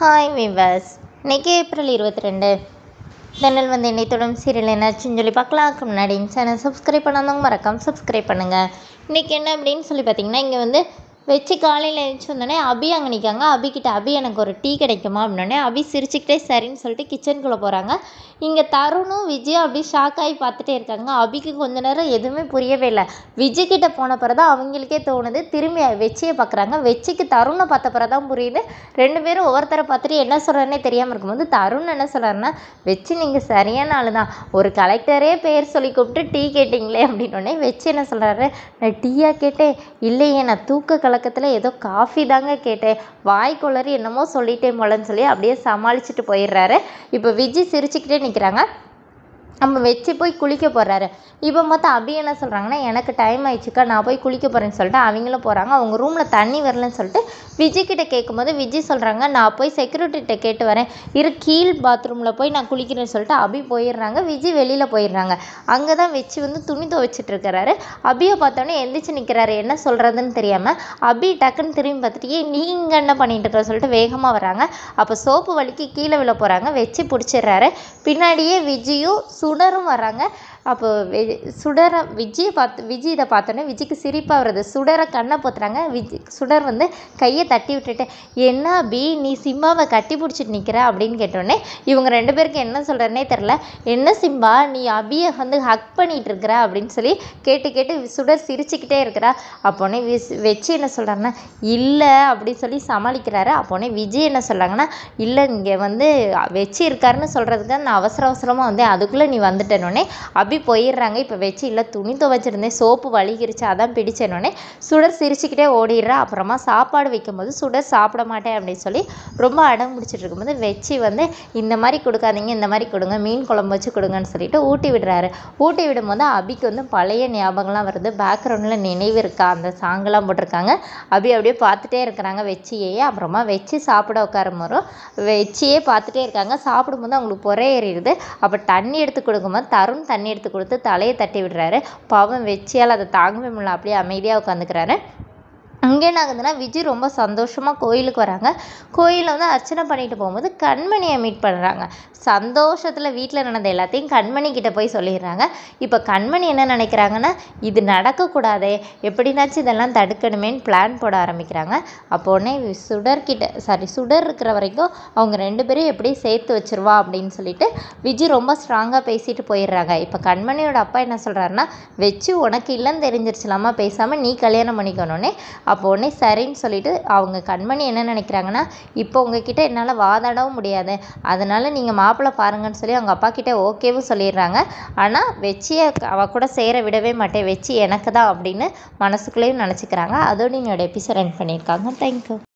hi viewers இன்னைக்கு April இருபத்தி ரெண்டு தென்னல் வந்து என்னை தொடும் சீரியல் என்னாச்சுன்னு சொல்லி பார்க்கலாம் அதுக்கு முன்னாடி சேனல் சப்ஸ்கிரைப் பண்ணாதவங்க மறக்காம சப்ஸ்கிரைப் பண்ணுங்கள் இன்றைக்கி என்ன அப்படின்னு சொல்லி பார்த்தீங்கன்னா இங்கே வந்து வச்சு காலையில் எழுந்துச்சு வந்தோடனே அபி அங்கே நிற்காங்க அபிக்கிட்ட அபி எனக்கு ஒரு டீ கிடைக்குமா அப்படின்னோடனே அபி சிரிச்சுக்கிட்டே சரின்னு சொல்லிட்டு கிச்சனுக்குள்ளே போகிறாங்க இங்கே தருணும் விஜய் அப்படியே ஷாக் ஆகி பார்த்துட்டே இருக்காங்க அபிக்கு கொஞ்ச நேரம் எதுவுமே புரியவே இல்லை விஜய் கிட்ட போன பிறகு தான் அவங்களுக்கே தோணுது திரும்பி வெச்சியை பார்க்குறாங்க வெச்சிக்கு தருணை பார்த்த பிறகு தான் புரியுது ரெண்டு பேரும் ஒவ்வொருத்தரை பார்த்துட்டு என்ன சொல்கிறேன்னே தெரியாமல் இருக்கும்போது தருண் என்ன சொல்கிறாருன்னா வெச்சி நீங்கள் சரியான ஆள் தான் ஒரு கலெக்டரே பேர் சொல்லி கூப்பிட்டு டீ கேட்டிங்களே அப்படின்னோடனே வெச்சி என்ன சொல்கிறாரு நான் டீயா கேட்டேன் இல்லையே நான் தூக்க கலக்கத்தில் ஏதோ காஃபி தாங்க கேட்டேன் வாய்க்குள்ளறி என்னமோ சொல்லிட்டேன் போலன்னு சொல்லி அப்படியே சமாளிச்சுட்டு போயிடுறாரு இப்போ விஜய் சிரிச்சுக்கிட்டே நிற்கிறாங்க நம்ம வச்சு போய் குளிக்க போகிறாரு இப்போ மொத்தம் அபி என்ன சொல்கிறாங்கன்னா எனக்கு டைம் ஆயிடுச்சுக்கா நான் போய் குளிக்க போகிறேன்னு சொல்லிட்டு அவங்களும் போகிறாங்க அவங்க ரூமில் தண்ணி வரலன்னு சொல்லிட்டு விஜய் கிட்ட கேட்கும்போது விஜய் சொல்கிறாங்க நான் போய் செக்யூரிட்டிகிட்ட கேட்டு வரேன் இரு கீழ் பாத்ரூமில் போய் நான் குளிக்கிறேன்னு சொல்லிட்டு அபி போயிடுறாங்க விஜய் வெளியில் போயிடுறாங்க அங்கே தான் வச்சு வந்து துணி துவைச்சிட்டு இருக்கிறாரு அபியை பார்த்தோன்னே எந்திரிச்சு நிற்கிறாரு என்ன சொல்கிறதுன்னு தெரியாமல் அபி டக்குன்னு திரும்பி பார்த்துட்டு ஏன் நீங்கள் என்ன பண்ணிட்டு இருக்கிற சொல்லிட்டு வேகமாக வராங்க அப்போ சோப்பு வலிக்கு கீழே விழ போகிறாங்க வச்சு பிடிச்சிடுறாரு பின்னாடியே விஜயும் சுடரும் வராங்க அப்போ வெ- சுடரை விஜயை பார்த்து விஜய் இதை பார்த்தோன்னே விஜய்க்கு சிரிப்பாக வருது சுடரை கண்ணை பொத்துறாங்க விஜய் சுடர் வந்து கையை தட்டி விட்டுட்டு என்ன அபி நீ சிம்பாவை கட்டி பிடிச்சிட்டு நிற்கிற அப்படின்னு கேட்டோடனே இவங்க ரெண்டு பேருக்கு என்ன சொல்கிறேன்னே தெரில என்ன சிம்பா நீ அபியை வந்து ஹக் பண்ணிட்டு இருக்கிற அப்படின்னு சொல்லி கேட்டு கேட்டு சுடர் சிரிச்சுக்கிட்டே இருக்கிறா அப்போனே விஸ் வச்சு என்ன சொல்கிறாங்கன்னா இல்லை அப்படின்னு சொல்லி சமாளிக்கிறாரு அப்போனே விஜய் என்ன சொல்கிறாங்கன்னா இல்லை இங்கே வந்து வச்சு இருக்காருன்னு சொல்கிறதுக்கு நான் அவசர அவசரமாக வந்தேன் அதுக்குள்ளே நீ வந்துட்டேனோடனே அபி போயிடுறாங்க இப்போ வச்சு இல்லை துணி துவைச்சிருந்தேன் சோப்பு வலிக்கிருச்சு அதான் பிடிச்சேனோடனே சுடர் சிரிச்சுக்கிட்டே ஓடிடுறா அப்புறமா சாப்பாடு வைக்கும்போது சுடர் சாப்பிட மாட்டேன் அப்படின்னு சொல்லி ரொம்ப அடம் பிடிச்சிட்டு இருக்கும்போது வச்சு வந்து இந்த மாதிரி கொடுக்காதீங்க இந்த மாதிரி கொடுங்க மீன் குழம்பு வச்சு கொடுங்கன்னு சொல்லிட்டு ஊட்டி விடுறாரு ஊட்டி விடும்போது அபிக்கு வந்து பழைய ஞாபகம்லாம் வருது பேக்ரவுண்டில் நினைவு இருக்கா அந்த சாங்கெல்லாம் போட்டிருக்காங்க அபி அப்படியே பார்த்துட்டே இருக்கிறாங்க வெச்சியே அப்புறமா வச்சு சாப்பிட உட்காரும் போதும் வெச்சியே பார்த்துட்டே இருக்காங்க சாப்பிடும்போது அவங்களுக்கு புறை ஏறிடுது அப்போ தண்ணி எடுத்து கொடுக்கும்போது தருண் தண்ணி எடுத்து கொடுத்து தலையை தட்டி விடுறாரு பாவம் வெச்சியால் அதை தாங்கவே முடியல அப்படியே அமைதியாக உட்காந்துக்கிறாரு அங்கே என்ன ஆகுதுன்னா விஜய் ரொம்ப சந்தோஷமாக கோயிலுக்கு வராங்க கோயிலில் வந்து அர்ச்சனை பண்ணிட்டு போகும்போது கண்மணியை மீட் பண்ணுறாங்க சந்தோஷத்தில் வீட்டில் நடந்த எல்லாத்தையும் கண்மணி கிட்ட போய் சொல்லிடுறாங்க இப்போ கண்மணி என்ன நினைக்கிறாங்கன்னா இது நடக்கக்கூடாதே எப்படினாச்சும் இதெல்லாம் தடுக்கணுமேன்னு பிளான் போட ஆரம்பிக்கிறாங்க அப்போ உடனே சுடர்கிட்ட சாரி சுடர் இருக்கிற வரைக்கும் அவங்க ரெண்டு பேரும் எப்படி சேர்த்து வச்சிருவா அப்படின்னு சொல்லிட்டு விஜய் ரொம்ப ஸ்ட்ராங்காக பேசிட்டு போயிடுறாங்க இப்போ கண்மணியோட அப்பா என்ன சொல்கிறாருன்னா வச்சு உனக்கு இல்லைன்னு தெரிஞ்சிருச்சலாமா பேசாமல் நீ கல்யாணம் பண்ணிக்கணுன்னே அப்போ உடனே சரின்னு சொல்லிட்டு அவங்க கண்மணி என்ன நினைக்கிறாங்கன்னா இப்போ உங்ககிட்ட என்னால் வாதாடவும் முடியாது அதனால நீங்கள் மாப்பிள்ளை பாருங்கன்னு சொல்லி அவங்க அப்பா கிட்ட ஓகேவும் சொல்லிடுறாங்க ஆனால் வெச்சியை அவ கூட சேர விடவே மாட்டேன் வெச்சி எனக்கு தான் அப்படின்னு மனசுக்குள்ளேயும் நினச்சிக்கிறாங்க அதோடு என்னோட எபிசோட் என் பண்ணியிருக்காங்க தேங்க்யூ